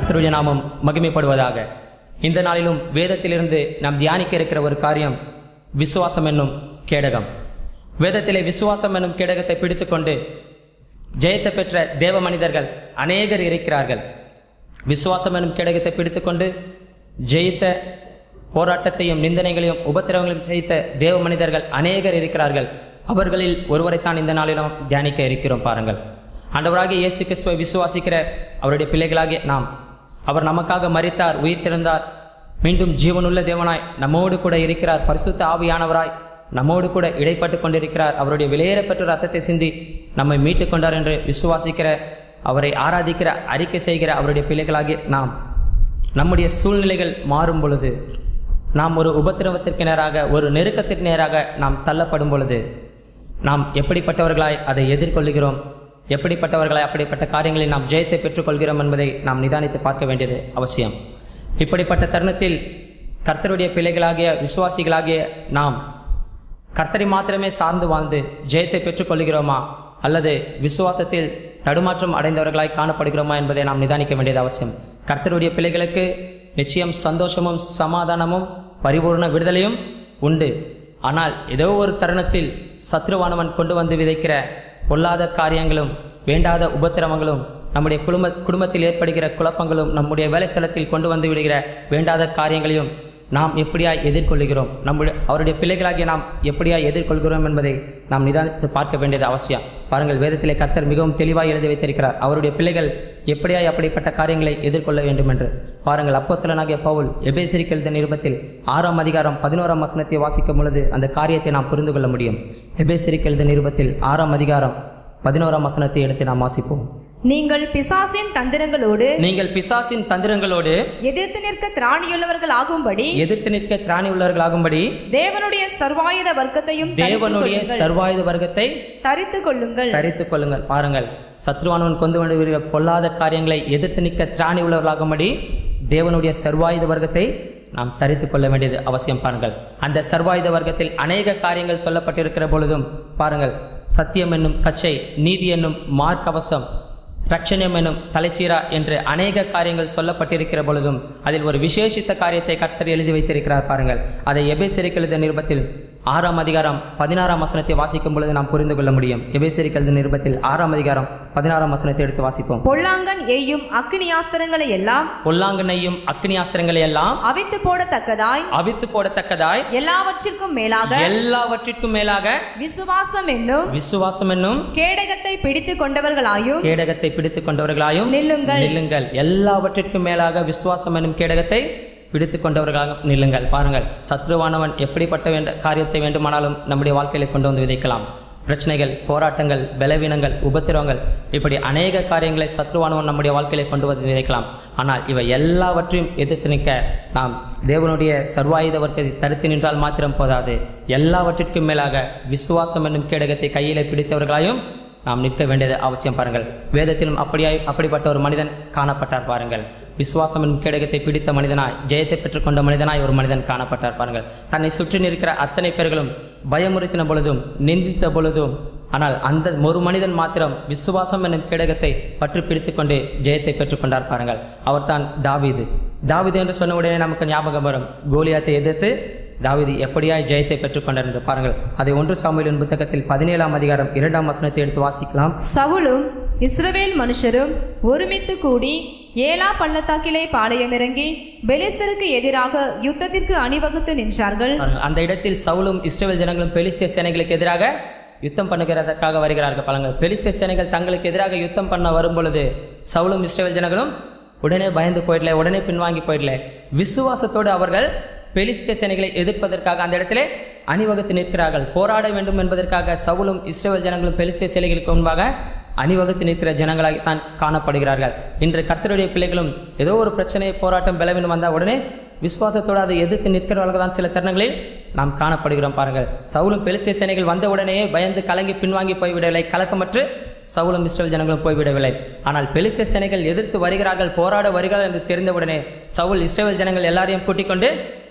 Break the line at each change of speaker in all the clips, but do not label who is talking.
கர்த்தருடைய நாமம் மகிமைப்படுவதாக இந்த நாளிலும் வேதத்திலிருந்து நாம் தியானிக்க இருக்கிற ஒரு காரியம் விசுவாசம் என்னும் கேடகம் வேதத்திலே விசுவாசம் என்னும் கேடகத்தை பிடித்துக்கொண்டு ஜெயத்தை பெற்ற தேவ மனிதர்கள் அநேகர் இருக்கிறார்கள் விசுவாசம் என்னும் கேடகத்தை பிடித்துக்கொண்டு ஜெயித்த போராட்டத்தையும் நிந்தனைகளையும் உபத்திரவங்களையும் ஜெயித்த தேவ மனிதர்கள் அநேகர் இருக்கிறார்கள் அவர்களில் ஒருவரைத்தான் இந்த நாளில் நாம் தியானிக்க இருக்கிறோம் பாருங்கள் ஆண்டவராகிய இயேசு கிறிஸ்துவை விசுவாசிக்கிற அவருடைய பிள்ளைகளாகிய நாம் அவர் நமக்காக மரித்தார் உயிர் திறந்தார் மீண்டும் ஜீவனுள்ள தேவனாய் நம்மோடு கூட இருக்கிறார் பரிசுத்த ஆவியானவராய் நம்மோடு கூட இடைப்பட்டு கொண்டிருக்கிறார் அவருடைய விலையேறப்பெற்ற ரத்தத்தை சிந்தி நம்மை மீட்டுக் கொண்டார் என்று விசுவாசிக்கிற அவரை ஆராதிக்கிற அறிக்கை செய்கிற அவருடைய பிள்ளைகளாகிய நாம் நம்முடைய சூழ்நிலைகள் மாறும் பொழுது நாம் ஒரு உபத்திரவத்திற்கு நேராக ஒரு நெருக்கத்திற்கு நேராக நாம் தள்ளப்படும் பொழுது நாம் எப்படிப்பட்டவர்களாய் அதை எதிர்கொள்கிறோம் எப்படிப்பட்டவர்களாய் அப்படிப்பட்ட காரியங்களில் நாம் ஜெயத்தை பெற்றுக்கொள்கிறோம் என்பதை நாம் நிதானித்து பார்க்க வேண்டியது அவசியம் இப்படிப்பட்ட தருணத்தில் கர்த்தருடைய பிள்ளைகளாகிய விசுவாசிகளாகிய நாம் கர்த்தரை மாத்திரமே சார்ந்து வாழ்ந்து ஜெயத்தை பெற்றுக்கொள்கிறோமா அல்லது விசுவாசத்தில் தடுமாற்றம் அடைந்தவர்களாய் காணப்படுகிறோமா என்பதை நாம் நிதானிக்க வேண்டியது அவசியம் கர்த்தருடைய பிள்ளைகளுக்கு நிச்சயம் சந்தோஷமும் சமாதானமும் பரிபூர்ண விடுதலையும் உண்டு ஆனால் ஏதோ ஒரு தருணத்தில் சத்ருவானவன் கொண்டு வந்து விதைக்கிற பொல்லாத காரியங்களும் வேண்டாத உபத்திரவங்களும் நம்முடைய குடும்ப குடும்பத்தில் ஏற்படுகிற குழப்பங்களும் நம்முடைய வேலை ஸ்தலத்தில் கொண்டு வந்து விடுகிற வேண்டாத காரியங்களையும் நாம் எப்படியாய் எதிர்கொள்கிறோம் நம்முடைய அவருடைய பிள்ளைகளாகிய நாம் எப்படியாய் எதிர்கொள்கிறோம் என்பதை நாம் நிதானித்து பார்க்க வேண்டியது அவசியம் பாருங்கள் வேதத்திலே கர்த்தர் மிகவும் தெளிவாய் எழுதி வைத்திருக்கிறார் அவருடைய பிள்ளைகள் எப்படியாய் அப்படிப்பட்ட காரியங்களை எதிர்கொள்ள வேண்டும் என்று பாருங்கள் அப்போஸ்தலனாகிய பவுல் எபேசிரிக்கு எழுத நிருபத்தில் ஆறாம் அதிகாரம் பதினோராம் வசனத்தை வாசிக்கும் பொழுது அந்த காரியத்தை நாம் புரிந்து கொள்ள முடியும் எபேசிரிக்கு எழுத நிருபத்தில் ஆறாம் அதிகாரம் பதினோராம் வசனத்தை எடுத்து நாம் வாசிப்போம்
நீங்கள் பிசாசின் தந்திரங்களோடு
நீங்கள் பிசாசின் தந்திரங்களோடு
எதிர்த்து நிற்க திராணியுள்ளவர்கள் ஆகும்படி
எதிர்த்து நிற்க திராணி உள்ளவர்களாகும்படி
தேவனுடைய சர்வாயுத வர்க்கத்தையும்
தேவனுடைய சர்வாயுத வர்க்கத்தை
தரித்து கொள்ளுங்கள்
தரித்துக் கொள்ளுங்கள் பாருங்கள் சத்ருவானவன் கொண்டு வந்து வருகிற பொல்லாத காரியங்களை எதிர்த்து நிற்க திராணி உள்ளவர்களாகும்படி தேவனுடைய சர்வாயுத வர்க்கத்தை நாம் தரித்துக் கொள்ள வேண்டியது அவசியம் பாருங்கள் அந்த சர்வாயுத வர்க்கத்தில் அநேக காரியங்கள் சொல்லப்பட்டிருக்கிற பொழுதும் பாருங்கள் சத்தியம் என்னும் கச்சை நீதி என்னும் மார்க்கவசம் ரட்சணியம் என்னும் தலைச்சீரா என்று அநேக காரியங்கள் சொல்லப்பட்டிருக்கிற பொழுதும் அதில் ஒரு விசேஷித்த காரியத்தை கர்த்தர் எழுதி வைத்திருக்கிறார் பாருங்கள் அதை எபேசிரிக்கு எழுத நிருபத்தில் ஆறாம் அதிகாரம் பதினாறாம் வசனத்தை வாசிக்கும் பொழுது நாம் புரிந்து கொள்ள முடியும் எபேசிரிக்கு எழுத நிருபத்தில் ஆறாம் அதிகாரம் பதினாறாம் வசனத்தை எடுத்து வாசிப்போம்
பொல்லாங்கன் எய்யும் அக்கினியாஸ்திரங்களை எல்லாம்
பொல்லாங்கனையும் அக்னியாஸ்திரங்களை எல்லாம்
அவித்து போடத்தக்கதாய்
அவித்து போடத்தக்கதாய்
எல்லாவற்றிற்கும் மேலாக
எல்லாவற்றிற்கும் மேலாக
விசுவாசம் என்னும்
விசுவாசம் என்னும்
கேடகத்தை பிடித்து கொண்டவர்களாயும்
கேடகத்தை பிடித்துக் கொண்டவர்களாயும்
நில்லுங்கள்
நில்லுங்கள் எல்லாவற்றிற்கும் மேலாக விசுவாசம் என்னும் கேடகத்தை பிடித்துக் கொண்டவர்களாக நில்லுங்கள் பாருங்கள் சத்ருவானவன் எப்படிப்பட்ட வேண்ட காரியத்தை வேண்டுமானாலும் நம்முடைய வாழ்க்கையில கொண்டு வந்து விதைக்கலாம் பிரச்சனைகள் போராட்டங்கள் பலவீனங்கள் உபத்திரவங்கள் இப்படி அநேக காரியங்களை சத்ருவானவன் நம்முடைய வாழ்க்கையில கொண்டு வந்து விதைக்கலாம் ஆனால் இவை எல்லாவற்றையும் எதிர்த்து நிற்க நாம் தேவனுடைய சர்வாயுத வர்க்கத்தை தடுத்து நின்றால் மாத்திரம் போதாது எல்லாவற்றிற்கும் மேலாக விசுவாசம் என்னும் கேடகத்தை கையில பிடித்தவர்களாயும் நாம் நிற்க வேண்டியது அவசியம் பாருங்கள் வேதத்திலும் அப்படியாய் அப்படிப்பட்ட ஒரு மனிதன் காணப்பட்டார் பாருங்கள் விசுவாசம் என்னும் கேடகத்தை பிடித்த மனிதனாய் ஜெயத்தை பெற்றுக்கொண்ட மனிதனாய் ஒரு மனிதன் காணப்பட்டார் பாருங்கள் தன்னை சுற்றி நிற்கிற அத்தனை பேர்களும் பயமுறுத்தின பொழுதும் நிந்தித்த பொழுதும் ஆனால் அந்த ஒரு மனிதன் மாத்திரம் விசுவாசம் என்னும் கேடகத்தை பற்றி பிடித்துக் கொண்டு ஜெயத்தை பெற்றுக்கொண்டார் பாருங்கள் அவர்தான் தாவீது தாவீது என்று சொன்ன உடனே நமக்கு ஞாபகம் வரும் கோலியாத்தை எதிர்த்து தாவீது எப்படியாய் ஜெயத்தை பெற்றுக்கொண்டார் என்று பாருங்கள் அதை ஒன்று சாமுவேலின் புத்தகத்தில் பதினேழாம் அதிகாரம் இரண்டாம் வசனத்தை எடுத்து வாசிக்கலாம்
சவுலும் இஸ்ரவேல் மனுஷரும் ஒருமித்து கூடி ஏலா பள்ளத்தாக்கிலே பாளையம் இறங்கி பெலிஸ்தருக்கு எதிராக யுத்தத்திற்கு அணிவகுத்து நின்றார்கள்
பாருங்கள், அந்த இடத்தில் சவுலும் இஸ்ரேல் ஜனங்களும் பெலிஸ்தே சேனைகளுக்கு எதிராக யுத்தம் பண்ணுகிறதற்காக வருகிறார்கள் பாருங்கள் பெலிஸ்தே சேனைகள் தங்களுக்கு எதிராக யுத்தம் பண்ண வரும் பொழுது சவுலும் இஸ்ரேல் ஜனங்களும் உடனே பயந்து போயிடல உடனே பின்வாங்கி போயிடல விசுவாசத்தோடு அவர்கள் பெலிஸ்தே சேனைகளை எதிர்ப்பதற்காக அந்த இடத்திலே அணிவகுத்து நிற்கிறார்கள் போராட வேண்டும் என்பதற்காக சவுலும் இஸ்ரேல் ஜனங்களும் பெலிஸ்தே சேனைகளுக்கு முன்பாக அணிவகுத்து நிற்கிற ஜனங்களாக தான் காணப்படுகிறார்கள் இன்று கர்த்தருடைய பிள்ளைகளும் ஏதோ ஒரு பிரச்சனை போராட்டம் பலவீனம் வந்தால் உடனே விசுவாசத்தோடு அதை எதிர்த்து நிற்கிறவர்கள் தான் சில தருணங்களில் நாம் காணப்படுகிறோம் பாருங்கள் சவுலும் பெலிஸ்தே சேனைகள் வந்த உடனே பயந்து கலங்கி பின்வாங்கி போய்விடவில்லை கலக்கமற்று சவுலும் இஸ்ரேல் ஜனங்களும் போய்விடவில்லை ஆனால் பெலிஸ்தே சேனைகள் எதிர்த்து வருகிறார்கள் போராட வருகிறார்கள் என்று தெரிந்தவுடனே சவுல் இஸ்ரேல் ஜனங்கள் எல்லாரையும் கூட்டிக் கொண்டு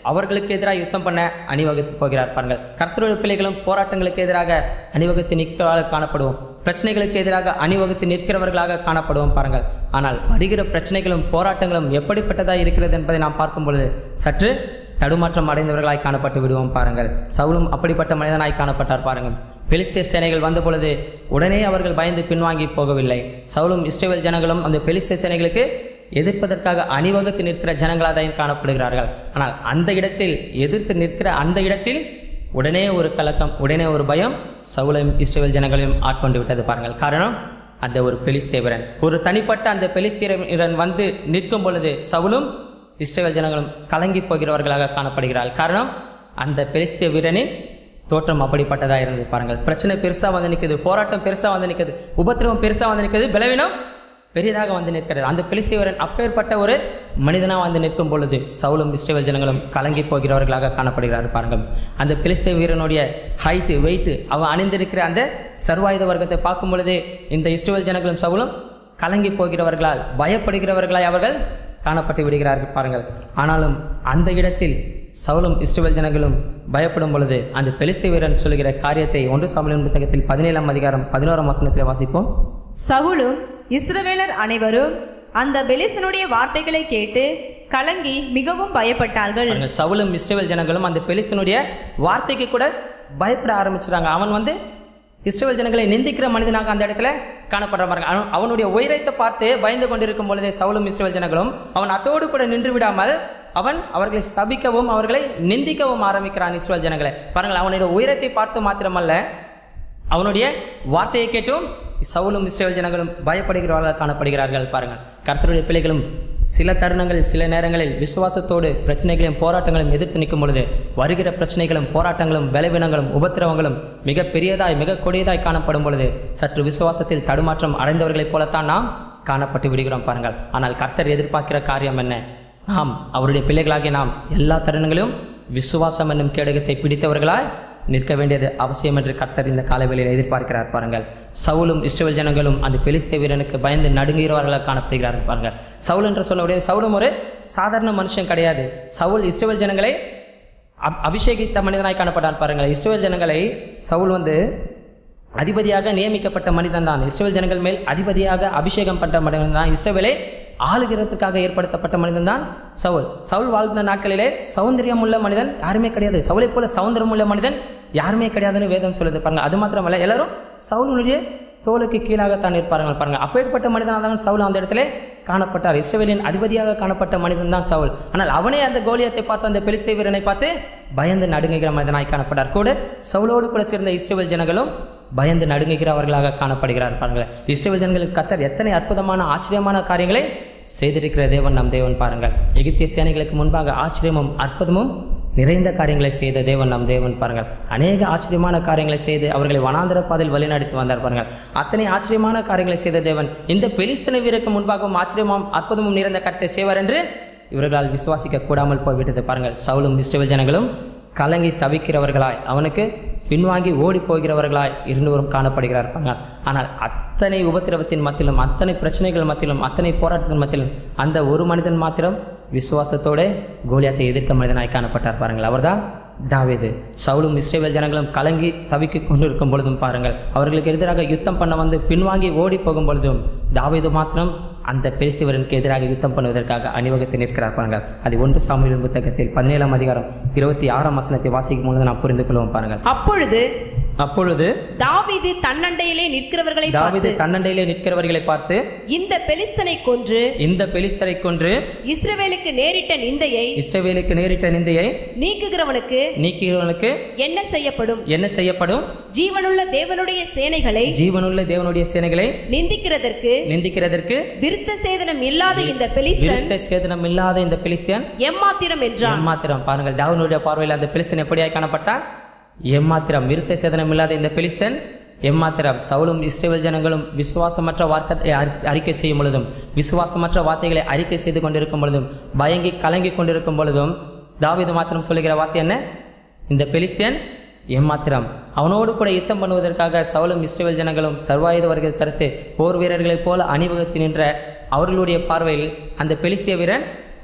அவர்களுக்கு எதிராக யுத்தம் பண்ண அணிவகுத்து போகிறார் பாருங்கள் கர்த்தருடைய பிள்ளைகளும் போராட்டங்களுக்கு எதிராக அணிவகுத்து நிற்கிறவர்களாக காணப்படுவோம் பிரச்சனைகளுக்கு எதிராக அணிவகுத்து நிற்கிறவர்களாக காணப்படுவோம் பாருங்கள் ஆனால் வருகிற பிரச்சனைகளும் போராட்டங்களும் எப்படிப்பட்டதாக இருக்கிறது என்பதை நாம் பார்க்கும் பொழுது சற்று தடுமாற்றம் அடைந்தவர்களாய் காணப்பட்டு விடுவோம் பாருங்கள் சவுலும் அப்படிப்பட்ட மனிதனாய் காணப்பட்டார் பாருங்கள் பெலிஸ்தே சேனைகள் வந்த பொழுது உடனே அவர்கள் பயந்து பின்வாங்கி போகவில்லை சவுலும் இஸ்ரேல் ஜனங்களும் அந்த பெலிஸ்தே சேனைகளுக்கு எதிர்ப்பதற்காக அணிவகுத்து நிற்கிற ஜனங்களாக தான் காணப்படுகிறார்கள் ஆனால் அந்த இடத்தில் எதிர்த்து நிற்கிற அந்த இடத்தில் உடனே ஒரு கலக்கம் உடனே ஒரு பயம் சவுலையும் இஸ்ரேல் ஜனங்களையும் ஆட்கொண்டு விட்டது பாருங்கள் காரணம் அந்த ஒரு பெலிஸ்தேவரன் ஒரு தனிப்பட்ட அந்த பெலிஸ்தீரன் வந்து நிற்கும் பொழுது சவுலும் இஸ்ரேல் ஜனங்களும் கலங்கி போகிறவர்களாக காணப்படுகிறார்கள் காரணம் அந்த பெலிஸ்தீய வீரனின் தோற்றம் அப்படிப்பட்டதாக இருந்தது பாருங்கள் பிரச்சனை பெருசா வந்து நிற்குது போராட்டம் பெருசா வந்து நிற்குது உபத்திரவம் பெருசா வந்து நிற்குது பலவீனம் பெரிதாக வந்து நிற்கிறது அந்த பெலிஸ்தீவரன் அப்பேற்பட்ட ஒரு மனிதனா வந்து நிற்கும் பொழுது சவுலும் இஸ்ரேல் ஜனங்களும் கலங்கி போகிறவர்களாக காணப்படுகிறார் பாருங்கள் அந்த பெலிஸ்தீய வீரனுடைய ஹைட்டு வெயிட் அவன் அணிந்திருக்கிற அந்த சர்வாயுத வர்க்கத்தை பார்க்கும் பொழுதே இந்த இஸ்ரேல் ஜனங்களும் சவுலும் கலங்கி போகிறவர்களால் பயப்படுகிறவர்களாய் அவர்கள் காணப்பட்டு விடுகிறார்கள் பாருங்கள் ஆனாலும் அந்த இடத்தில் சவுலும் இஸ்ரேல் ஜனங்களும் பயப்படும் பொழுது அந்த பெலிஸ்தீய வீரன் சொல்லுகிற காரியத்தை ஒன்று சாமியின் புத்தகத்தில் பதினேழாம் அதிகாரம் பதினோராம் வசனத்தில் வாசிப்போம்
சவுலும் இஸ்ரவேலர் அனைவரும் அந்த பெலிஸ்தனுடைய வார்த்தைகளை கேட்டு கலங்கி மிகவும் பயப்பட்டார்கள்
பாருங்க, சவுலும் இஸ்ரேல் ஜனங்களும் அந்த பெலிஸ்தனுடைய வார்த்தைக்கு கூட பயப்பட ஆரம்பிச்சிட்டாங்க அவன் வந்து இஸ்ரேல் ஜனங்களை நிந்திக்கிற மனிதனாக அந்த இடத்துல காணப்படுற பாருங்க அவன் அவனுடைய உயரத்தை பார்த்து பயந்து கொண்டிருக்கும் பொழுதே சவுலும் இஸ்ரேல் ஜனங்களும் அவன் அத்தோடு கூட நின்று விடாமல் அவன் அவர்களை சபிக்கவும் அவர்களை நிந்திக்கவும் ஆரம்பிக்கிறான் இஸ்ரேல் ஜனங்களை பாருங்கள் அவனுடைய உயரத்தை பார்த்து மாத்திரமல்ல அவனுடைய வார்த்தையை கேட்டும் சவுலும் இஸ்ரேல் ஜனங்களும் பயப்படுகிறவர்களாக காணப்படுகிறார்கள் பாருங்கள் கர்த்தருடைய பிள்ளைகளும் சில தருணங்களில் சில நேரங்களில் விசுவாசத்தோடு பிரச்சனைகளையும் போராட்டங்களையும் எதிர்த்து நிற்கும் பொழுது வருகிற பிரச்சனைகளும் போராட்டங்களும் பலவீனங்களும் உபத்திரவங்களும் மிக பெரியதாய் மிக கொடியதாய் காணப்படும் பொழுது சற்று விசுவாசத்தில் தடுமாற்றம் அடைந்தவர்களைப் போலத்தான் நாம் காணப்பட்டு விடுகிறோம் பாருங்கள் ஆனால் கர்த்தர் எதிர்பார்க்கிற காரியம் என்ன நாம் அவருடைய பிள்ளைகளாகிய நாம் எல்லா தருணங்களிலும் விசுவாசம் என்னும் கேடகத்தை பிடித்தவர்களாய் நிற்க வேண்டியது அவசியம் என்று கர்த்தர் இந்த காலவெளியில் எதிர்பார்க்கிறார் பாருங்கள் சவுலும் இஸ்ரேல் ஜனங்களும் அந்த பெலிஸ்தே வீரனுக்கு பயந்து நடுங்குகிறவர்களாக காணப்படுகிறார்கள் பாருங்கள் சவுல் என்று சொன்ன உடனே சவுலும் ஒரு சாதாரண மனுஷன் கிடையாது சவுல் இஸ்ரேல் ஜனங்களை அப்- அபிஷேகித்த மனிதனாய் காணப்பட்டார் பாருங்கள் இஸ்ரேல் ஜனங்களை சவுல் வந்து அதிபதியாக நியமிக்கப்பட்ட மனிதன் தான் இஸ்ரேல் ஜனங்கள் மேல் அதிபதியாக அபிஷேகம் பண்ண மனிதன் தான் இஸ்ரேலை ஆளுகிறதுக்காக ஏற்படுத்தப்பட்ட மனிதன் தான் சவுல் சவுல் வாழ்ந்த நாட்களிலே சௌந்தரியம் உள்ள மனிதன் யாருமே கிடையாது சவுலை போல சௌந்தரம் உள்ள மனிதன் யாருமே கிடையாதுன்னு வேதம் சொல்லுது பாருங்க அது மாத்திரமல்ல எல்லாரும் சவுலுடைய தோலுக்கு கீழாகத்தான் இருப்பார்கள் பாருங்க அப்பேற்பட்ட மனிதனாக தான் சவுல் அந்த இடத்துல காணப்பட்டார் இஸ்ரவேலின் அதிபதியாக காணப்பட்ட மனிதன் தான் சவுல் ஆனால் அவனே அந்த கோலியத்தை பார்த்து அந்த பெலிஸ்தே வீரனை பார்த்து பயந்து நடுங்குகிற மனிதனாய் காணப்பட்டார் கூட சவுலோடு கூட சேர்ந்த இஸ்ரேல் ஜனங்களும் பயந்து நடுங்குகிறவர்களாக காணப்படுகிறார் பாருங்கள் இஸ்ரேல் ஜனங்களுக்கு கத்தர் எத்தனை அற்புதமான ஆச்சரியமான காரியங்களை செய்திருக்கிற தேவன் நம் தேவன் பாருங்கள் எகிப்திய சேனைகளுக்கு முன்பாக ஆச்சரியமும் அற்புதமும் நிறைந்த காரியங்களை செய்த தேவன் நம் தேவன் பாருங்கள் அநேக ஆச்சரியமான காரியங்களை செய்து அவர்களை வனாந்தர பாதையில் வழிநடத்தி வந்தார் பாருங்கள் அத்தனை ஆச்சரியமான காரியங்களை செய்த தேவன் இந்த பெலிஸ்தன வீரருக்கு முன்பாகவும் ஆச்சரியமும் அற்புதமும் நிறைந்த கட்டை செய்வார் என்று இவர்களால் விசுவாசிக்க கூடாமல் போய்விட்டது பாருங்கள் சவுலும் இஸ்ரவேல் ஜனங்களும் கலங்கி தவிக்கிறவர்களாய் அவனுக்கு பின்வாங்கி ஓடி போகிறவர்களாய் இருந்தவரும் காணப்படுகிறார் பாருங்கள் ஆனால் அத்தனை உபத்திரவத்தின் மத்தியிலும் அத்தனை பிரச்சனைகள் மத்தியிலும் அத்தனை போராட்டத்தின் மத்தியிலும் அந்த ஒரு மனிதன் மாத்திரம் விசுவாசத்தோட கோலியாத்தை எதிர்க்க மனிதனாய் காணப்பட்டார் பாருங்கள் அவர்தான் தாவீது சவுலும் இஸ்ரேல் ஜனங்களும் கலங்கி தவிக்கிக் கொண்டிருக்கும் பொழுதும் பாருங்கள் அவர்களுக்கு எதிராக யுத்தம் பண்ண வந்து பின்வாங்கி ஓடி போகும் பொழுதும் தாவீது மாத்திரம் அந்த பெலிஸ்தீவரனுக்கு எதிராக யுத்தம் பண்ணுவதற்காக அணிவகுத்து நிற்கிறார் பாருங்கள் அது ஒன்று சாமியின் புத்தகத்தில் பதினேழாம் அதிகாரம் இருபத்தி ஆறாம் வசனத்தை வாசிக்கும் பொழுது நாம் புரிந்து கொள்வோம் பாருங்கள்
அப்பொழுது
அப்பொழுது
தாவீது தன்னண்டையிலே நிற்கிறவர்களை
தாவீது
பார்த்து
தன்னண்டையிலே நிற்கிறவர்களை பார்த்து
இந்த பெலிஸ்தனை கொன்று
இந்த பெலிஸ்தரை கொன்று
இஸ்ரவேலுக்கு நேரிட்ட நிந்தையை
இஸ்ரவேலுக்கு நேரிட்ட நிந்தையை
நீக்குகிறவனுக்கு
நீக்கிறவனுக்கு
என்ன செய்யப்படும்
என்ன செய்யப்படும்
ஜீவனுள்ள தேவனுடைய சேனைகளை
ஜீவனுள்ள தேவனுடைய சேனைகளை
நிந்திக்கிறதற்கு
நிந்திக்கிறதற்கு
விருத்த சேதனம் இல்லாத இந்த பெலிஸ்தன்
விருத்த சேதனம் இல்லாத இந்த பெலிஸ்தியன்
எம்மாத்திரம் என்றான்
எம்மாத்திரம் பாருங்கள் தாவனுடைய பார்வையில் அந்த பெலிஸ்தன் எப்படியாய் காணப்பட்டான் எம்மாத்திரம் விருத்த சேதனம் இல்லாத இந்த பெலிஸ்தன் எம்மாத்திரம் சவுலும் இஸ்ரேல் ஜனங்களும் விசுவாசமற்ற வார்த்தை அறி- அறிக்கை செய்யும் பொழுதும் விசுவாசமற்ற வார்த்தைகளை அறிக்கை செய்து கொண்டிருக்கும் பொழுதும் பயங்கி கலங்கி கொண்டிருக்கும் பொழுதும் தாவீது மாத்திரம் சொல்லுகிற வார்த்தை என்ன இந்த பெலிஸ்தியன் எம்மாத்திரம் அவனோடு கூட யுத்தம் பண்ணுவதற்காக சவுலும் இஸ்ரேல் ஜனங்களும் சர்வாயுத வர்க்கத்தை தடுத்து போர் வீரர்களைப் போல அணிவகுத்து நின்ற அவர்களுடைய பார்வையில் அந்த பெலிஸ்திய வீரன்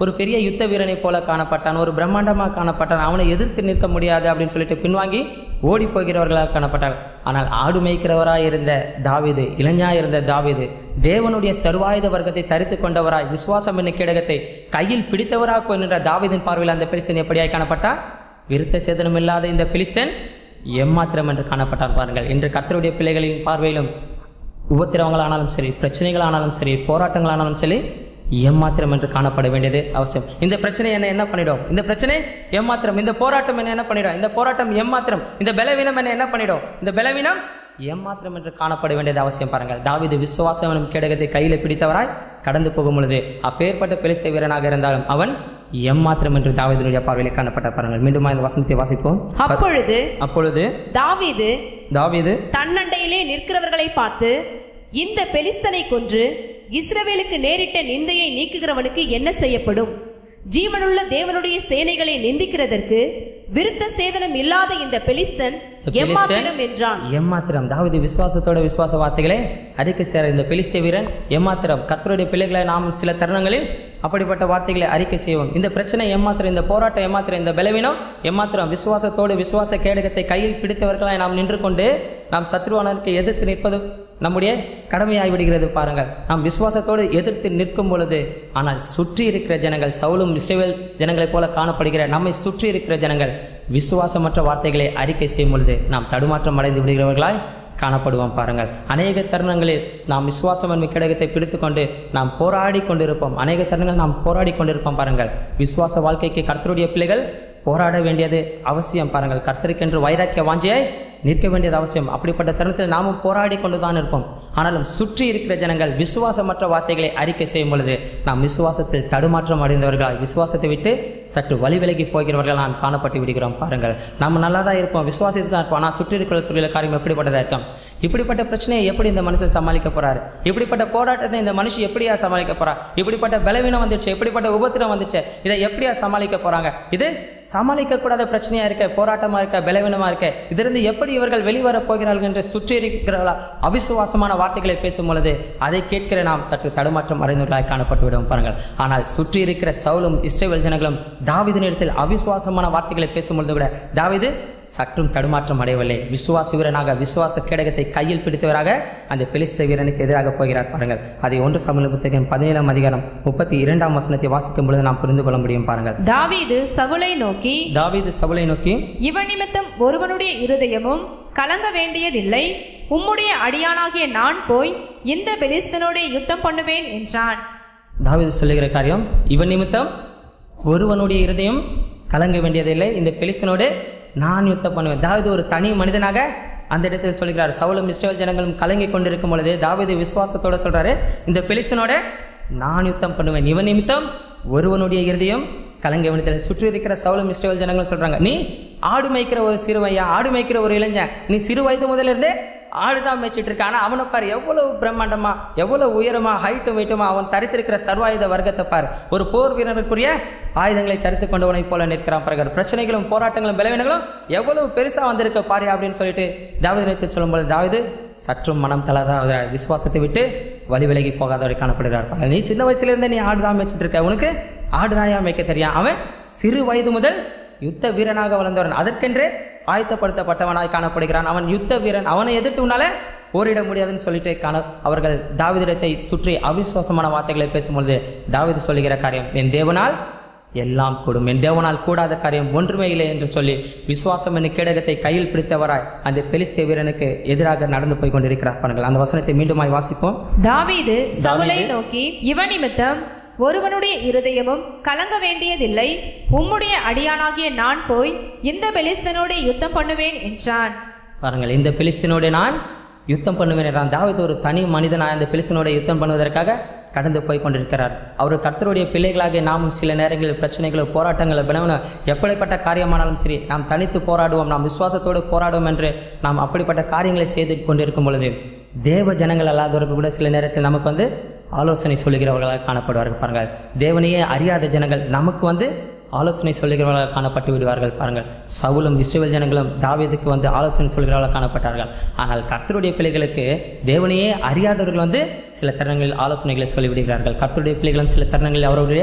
ஒரு பெரிய யுத்த வீரனை போல காணப்பட்டான் ஒரு பிரம்மாண்டமாக காணப்பட்டான் அவனை எதிர்த்து நிற்க முடியாது அப்படின்னு சொல்லிட்டு பின்வாங்கி ஓடி போகிறவர்களாக காணப்பட்டார் ஆனால் ஆடு மேய்க்கிறவராய் இருந்த தாவீது இளைஞாய் இருந்த தாவீது தேவனுடைய சர்வாயுத வர்க்கத்தை தரித்து கொண்டவராய் விசுவாசம் என்னும் கேடகத்தை கையில் பிடித்தவராக போய் நின்ற தாவீதின் பார்வையில் அந்த பெலிஸ்தன் எப்படியாய் காணப்பட்டார் விருத்த சேதனம் இல்லாத இந்த பிலிஸ்தன் எம்மாத்திரம் என்று காணப்பட்டார் பாருங்கள் இன்று கர்த்தருடைய பிள்ளைகளின் பார்வையிலும் உபத்திரவங்களானாலும் சரி பிரச்சனைகளானாலும் சரி போராட்டங்களானாலும் சரி ஏமாத்திரம் என்று காணப்பட வேண்டியது அவசியம் இந்த பிரச்சனை என்ன என்ன பண்ணிடும் இந்த பிரச்சனை ஏமாத்திரம் இந்த போராட்டம் என்ன என்ன பண்ணிடும் இந்த போராட்டம் ஏமாத்திரம் இந்த பலவீனம் என்ன என்ன பண்ணிடும் இந்த பலவீனம் ஏமாத்திரம் என்று காணப்பட வேண்டியது அவசியம் பாருங்கள் தாவீது விசுவாசம் எனும் கேடகத்தை கையில பிடித்தவராய் கடந்து போகும் பொழுது அப்பேற்பட்ட பெலிஸ்த வீரனாக இருந்தாலும் அவன் எம்மாத்திரம் என்று தாவீதினுடைய பார்வையில் காணப்பட்ட பாருங்கள் மீண்டும் இந்த வசனத்தை வாசிப்போம்
அப்பொழுது
அப்பொழுது
தாவீது
தாவீது
தன்னண்டையிலே நிற்கிறவர்களை பார்த்து இந்த பெலிஸ்தனை கொன்று இஸ்ரவேலுக்கு நேரிட்ட நிந்தையை நீக்குகிறவனுக்கு என்ன செய்யப்படும் ஜீவனுள்ள தேவனுடைய சேனைகளை நிந்திக்கிறதற்கு விருத்த சேதனம் இல்லாத இந்த பெலிஸ்தன் எம்மாத்திரம் என்றான்
எம்மாத்திரம் தாவீது விசுவாசத்தோட விசுவாச வார்த்தைகளே அறிக்கை சேர இந்த பெலிஸ்தே வீரன் எம்மாத்திரம் கர்த்தருடைய பிள்ளைகளை நாம் சில தருணங்களில் அப்படிப்பட்ட வார்த்தைகளை அறிக்கை செய்வோம் இந்த பிரச்சனை எம்மாத்திரம் இந்த போராட்டம் எம்மாத்திரம் இந்த பலவீனம் எம்மாத்திரம் விசுவாசத்தோடு விசுவாச கேடகத்தை கையில் பிடித்தவர்களாய் நாம் நின்று கொண்டு நாம் சத்ருவானருக்கு எதிர்த்து நிற்பது நம்முடைய கடமையாய் விடுகிறது பாருங்கள் நாம் விசுவாசத்தோடு எதிர்த்து நிற்கும் பொழுது ஆனால் சுற்றி இருக்கிற ஜனங்கள் சவுலும் இஸ்ரேல் ஜனங்களைப் போல காணப்படுகிற நம்மை சுற்றி இருக்கிற ஜனங்கள் விசுவாசமற்ற வார்த்தைகளை அறிக்கை செய்யும் பொழுது நாம் தடுமாற்றம் அடைந்து விடுகிறவர்களாய் காணப்படுவோம் பாருங்கள் அநேக தருணங்களில் நாம் விசுவாசம் கிடகத்தை பிடித்துக்கொண்டு நாம் போராடி கொண்டிருப்போம் அநேக தருணங்கள் நாம் போராடி கொண்டிருப்போம் பாருங்கள் விசுவாச வாழ்க்கைக்கு கர்த்தருடைய பிள்ளைகள் போராட வேண்டியது அவசியம் பாருங்கள் கர்த்தருக்கென்று வைராக்கிய வாஞ்சியாய் நிற்க வேண்டியது அவசியம் அப்படிப்பட்ட தருணத்தில் நாமும் போராடி கொண்டுதான் இருப்போம் ஆனாலும் சுற்றி இருக்கிற ஜனங்கள் விசுவாசமற்ற வார்த்தைகளை அறிக்கை செய்யும் பொழுது நாம் விசுவாசத்தில் தடுமாற்றம் அடைந்தவர்களால் விசுவாசத்தை விட்டு சற்று வழி விலகி போகிறவர்கள் நாம் காணப்பட்டு விடுகிறோம் பாருங்கள் நம்ம நல்லா தான் இருப்போம் விசுவாசத்தை தான் இருப்போம் ஆனால் சுற்றி இருக்கிற சொல்லிய காரியம் எப்படிப்பட்டதா இருக்கும் இப்படிப்பட்ட பிரச்சனையை எப்படி இந்த மனுஷன் சமாளிக்க போறாரு இப்படிப்பட்ட போராட்டத்தை இந்த மனுஷன் எப்படியா சமாளிக்க போறா இப்படிப்பட்ட பலவீனம் வந்துச்சு இப்படிப்பட்ட உபத்திரம் வந்துச்சு இதை எப்படியா சமாளிக்க போறாங்க இது சமாளிக்க கூடாத பிரச்சனையா இருக்க போராட்டமா இருக்க பலவீனமா இருக்க இதிலிருந்து எப்படி இவர்கள் வெளிவரப் போகிறார்கள் என்று சுற்றி இருக்கிறவர்களா அவிசுவாசமான வார்த்தைகளை பேசும் பொழுது அதை கேட்கிற நாம் சற்று தடுமாற்றம் அடைந்தவர்களாய் காணப்பட்டு விடுவோம் பாருங்கள் ஆனால் சுற்றி இருக்கிற சவுலும் இஸ்ரேல் ஜனங்களும் தாவிது நேரத்தில் அவிசுவாசமான வார்த்தைகளை பேசும் பொழுது கூட தாவிது சற்றும் தடுமாற்றம் அடையவில்லை விசுவாச வீரனாக விசுவாச கேடகத்தை கையில் பிடித்தவராக அந்த பெலிஸ்த வீரனுக்கு எதிராக போகிறார் பாருங்கள் அதை ஒன்று சமூக புத்தகம் பதினேழாம் அதிகாரம் முப்பத்தி இரண்டாம் வசனத்தை வாசிக்கும் பொழுது நாம் புரிந்து கொள்ள முடியும் பாருங்கள்
தாவீது சவுலை நோக்கி
தாவீது சவுலை நோக்கி
இவன் நிமித்தம் ஒருவனுடைய இருதயமும் கலங்க வேண்டியதில்லை உம்முடைய அடியானாகிய நான் போய் இந்த பெலிஸ்தனோட யுத்தம் பண்ணுவேன் என்றான்
தாவீது சொல்லுகிற காரியம் இவன் நிமித்தம் ஒருவனுடைய இருதயம் கலங்க வேண்டியதில்லை இந்த பெலிஸ்தனோடு நான் யுத்தம் பண்ணுவேன் தாவீது ஒரு தனி மனிதனாக அந்த இடத்தில் சொல்கிறார் சவுலும் இஸ்ரேல் ஜனங்களும் கலங்கி கொண்டிருக்கும் பொழுது தாவீது விசுவாசத்தோட சொல்றாரு இந்த பெலிஸ்தனோட நான் யுத்தம் பண்ணுவேன் இவன் நிமித்தம் ஒருவனுடைய இருதயம் கலங்க வேண்டியதில்லை சுற்றி இருக்கிற சவுலும் இஸ்ரேல் ஜனங்களும் சொல்றாங்க நீ ஆடு மேய்க்கிற ஒரு சிறுவையா ஆடு மேய்க்கிற ஒரு இளைஞன் நீ சிறு வயது முதல்ல இருந்தே ஆடுதான் மேய்ச்சிட்டு இருக்க ஆனா அவனை பாரு எவ்வளவு பிரம்மாண்டமா எவ்வளவு உயரமா ஹைட்டும் வெயிட்டுமா அவன் தரித்திருக்கிற சர்வாயுத வர்க்கத்தை பாரு ஒரு போர் வீரருக்குரிய ஆயுதங்களை தரித்து கொண்டவனை போல நிற்கிறான் பாருங்க பிரச்சனைகளும் போராட்டங்களும் பலவீனங்களும் எவ்வளவு பெருசா வந்திருக்க பாரு அப்படின்னு சொல்லிட்டு தாவித நிறுத்தி சொல்லும்போது தாவிது சற்றும் மனம் தளராத விசுவாசத்தை விட்டு வழி விலகி போகாதவரை காணப்படுகிறார் பாருங்க. நீ சின்ன வயசுல இருந்தே நீ ஆடுதான் மேய்ச்சிட்டு இருக்க உனக்கு ஆடு நாயா மேய்க்க தெரியும் அவன் சிறு வயது முதல் யுத்த வீரனாக வளர்ந்தவன் அதற்கென்று ஆயத்தப்படுத்தப்பட்டவனாய் காணப்படுகிறான் அவன் யுத்த வீரன் அவனை எதிர்த்து உன்னால போரிட முடியாதுன்னு சொல்லிட்டு காண அவர்கள் தாவிதிடத்தை சுற்றி அவிசுவாசமான வார்த்தைகளை பேசும்பொழுது தாவீது சொல்லுகிற காரியம் என் தேவனால் எல்லாம் கூடும் என் தேவனால் கூடாத காரியம் ஒன்றுமே இல்லை என்று சொல்லி விசுவாசம் என்னும் கேடகத்தை கையில் பிடித்தவராய் அந்த பெலிஸ்தே வீரனுக்கு எதிராக நடந்து போய் கொண்டிருக்கிறார் பாருங்கள் அந்த வசனத்தை மீண்டுமாய் வாசிப்போம்
தாவீது சவுலை
தாவீது
நோக்கி இவன் நிமித்தம் ஒருவனுடைய இருதயமும் கலங்க வேண்டியதில்லை உம்முடைய அடியானாகிய நான் போய் இந்த பெலிஸ்தனோட யுத்தம் பண்ணுவேன் என்றான்
பாருங்கள் இந்த பிலிஸ்தீனோடு நான் யுத்தம் பண்ணுவேன் என்றான் தாவீது ஒரு தனி மனிதனாய் அந்த பிலிஸ்தீனோட யுத்தம் பண்ணுவதற்காக கடந்து போய் கொண்டிருக்கிறார் அவர் கர்த்தருடைய பிள்ளைகளாக நாமும் சில நேரங்களில் பிரச்சனைகளோ போராட்டங்களோ பிளவுன எப்படிப்பட்ட காரியமானாலும் சரி நாம் தனித்து போராடுவோம் நாம் விசுவாசத்தோடு போராடுவோம் என்று நாம் அப்படிப்பட்ட காரியங்களை செய்து கொண்டிருக்கும் பொழுது தேவ ஜனங்கள் அல்லாதவர்கள் கூட சில நேரத்தில் நமக்கு வந்து ஆலோசனை சொல்லுகிறவர்களாக காணப்படுவார்கள் பாருங்கள் தேவனையே அறியாத ஜனங்கள் நமக்கு வந்து ஆலோசனை சொல்லுகிறவர்களாக காணப்பட்டு விடுவார்கள் பாருங்கள் சவுலும் இஸ்ரேல் ஜனங்களும் தாவீதுக்கு வந்து ஆலோசனை சொல்கிறவர்களாக காணப்பட்டார்கள் ஆனால் கர்த்தருடைய பிள்ளைகளுக்கு தேவனையே அறியாதவர்கள் வந்து சில தருணங்களில் ஆலோசனைகளை சொல்லிவிடுகிறார்கள் கர்த்தருடைய பிள்ளைகளும் சில தருணங்களில் அவருடைய